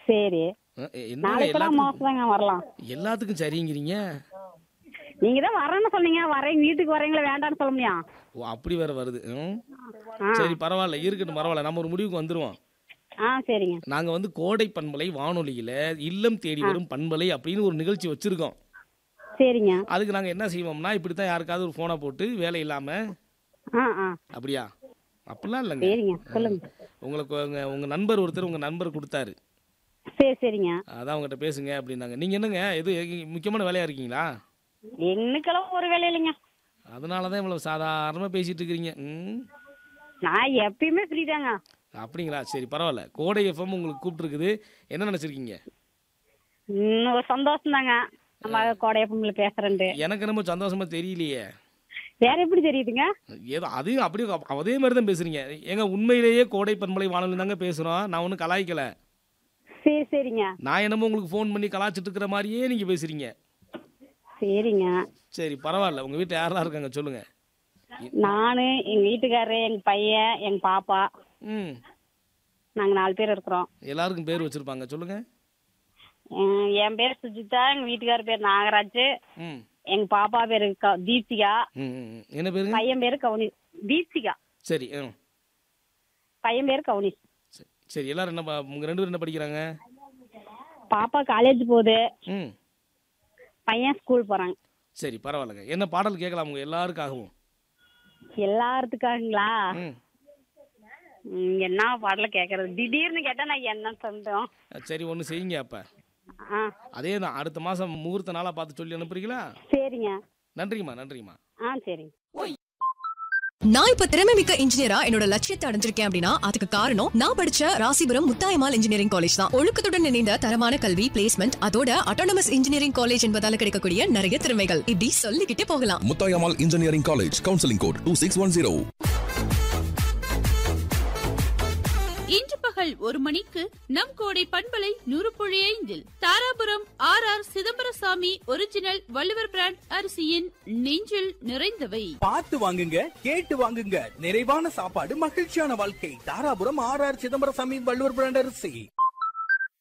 சரி அஹ், என்ன நாளைக்கு கூட எல்லாத்துக்கும் மோசம் தாங்க வரலாம் எல்லாத்துக்கும் சரிங்கிறீங்க நீங்க தான் வரேன்னு சொன்னீங்க வரேன் வீட்டுக்கு வரீங்களா வேண்டாம்னு சொல்ல முடியும் ஓ அப்படி வேற வருது ம். ஆ சரி பரவாயில்ல இருக்கட்டும் பரவாயில்ல நம்ம ஒரு முடிவுக்கு வந்துருவோம் ஆ சரிங்க நாங்க வந்து கோடை பண்பலை வானொலியில இல்லம் தேடி வரும் பண்பலை அப்படின்னு ஒரு நிகழ்ச்சி வச்சிருக்கோம் சரிங்க அதுக்கு நாங்க என்ன செய்வோம்னா இப்படி தான் யாருக்காவது ஒரு ஃபோனை போட்டு வேலை இல்லாம ஆ ஆ அப்படியா அப்படிலாம் இல்லைங்க சரிங்க சொல்லுங்க உங்களுக்கு உங்க உங்க நண்பர் ஒருத்தர் உங்க நண்பர் கொடுத்தாரு சரி சரிங்க அதான் அவங்ககிட்ட பேசுங்க அப்படின்னாங்க நீங்க என்னங்க எது முக்கியமான வேலையா இருக்கீங்களா என்னக்கெல்லாம் ஒரு வேலை இல்லைங்க அதனால தான் இவ்வளவு சாதாரணமா பேசிட்டு இருக்கிறீங்க ம் நான் எப்பயுமே ஃப்ரீ தாங்க அப்படிங்களா சரி பரவாயில்ல கோடை எஃப்எம் உங்களுக்கு கூப்பிட்டுருக்குது என்ன நினைச்சிருக்கீங்க ம், ஒரு சந்தோஷம் தாங்க நம்ம கோடையப்பம்ல பேசுறேன்ட்டு எனக்கு என்னமோ சந்தோஷமா தெரியலையே வேற எப்படி தெரியுதுங்க ஏதோ அதையும் அப்படியே அப்~ அதே மாதிரி தான் பேசுறீங்க ஏங்க உண்மையிலேயே கோடை பண்பலை வானொலி தாங்க பேசுறோம் நான் ஒன்றும் கலாய்க்கல சரி சரிங்க நான் என்னமோ உங்களுக்கு ஃபோன் பண்ணி கலாய்ச்சிட்டு இருக்கிற மாதிரியே நீங்க பேசுறீங்க சரிங்க சரி பரவாயில்ல உங்க வீட்டில் யாரெல்லாம் இருக்காங்க சொல்லுங்க நானு எங்க வீட்டுக்காரரு எங்க பையன் எங்க பாப்பா ம் நாங்க நாலு பேர் இருக்கிறோம் எல்லாருக்கும் பேர் வச்சிருப்பாங்க சொல்லுங்க உம், என் பேர் சுஜிதா எங்க வீட்டுக்காரர் பேர் நாகராஜ் ம் எங்க பாப்பா பேரு க- தீபிகா ம் ம், ம். என்ன பேருங்க பையன் பேரு கவுனி தீபிகா சரி ம் பையன் பேரு கவுனி சரி சரி எல்லாரும் என்ன ப- உங்க ரெண்டு பேரும் என்ன படிக்கிறாங்க பாப்பா காலேஜ் போகுது ம் பையன் ஸ்கூல் போறாங்க சரி பரவாயில்லைங்க என்ன பாடல் கேட்கலாம் உங்க எல்லாருக்காகவும் எல்லாத்துக்காகங்களா ம் உம், என்ன பாடல கேக்குறது திடீர்னு கேட்டா நான் என்ன சொல்றோம் சரி ஒன்று செய்யுங்க அப்போ ஆ அதே தான் அடுத்த மாதம் முகூர்த்த நாளாக பார்த்து சொல்லி அனுப்புறீங்களா சரிங்க நன்றிங்கம்மா நன்றிங்கம்மா ஆ சரிங்க நான் இப்ப திறமை மிக்க இன்ஜினியரா என்னோட லட்சியத்தை அடைஞ்சிருக்கேன் அப்படின்னா அதுக்கு காரணம் நான் படிச்ச ராசிபுரம் முத்தாயமால் இன்ஜினியரிங் காலேஜ் தான் ஒழுக்கத்துடன் இணைந்த தரமான கல்வி பிளேஸ்மெண்ட் அதோட அட்டானமஸ் இன்ஜினியரிங் காலேஜ் என்பதால கிடைக்கக்கூடிய நிறைய திறமைகள் இப்படி சொல்லிக்கிட்டே போகலாம் Muthayammal engineering college counselling code two six one zero இன்று பகல் ஒரு மணிக்கு நம் கோடை பண்பலை நூறு புள்ளி ஐந்தில் Dharapuram R R Chidambarasamy original Valluvar brand அரிசியின் நெஞ்சில் நிறைந்தவை பார்த்து வாங்குங்க கேட்டு வாங்குங்க நிறைவான சாப்பாடு மகிழ்ச்சியான வாழ்க்கை Dharapuram R R Chidambarasamy Valluvar brand அரிசி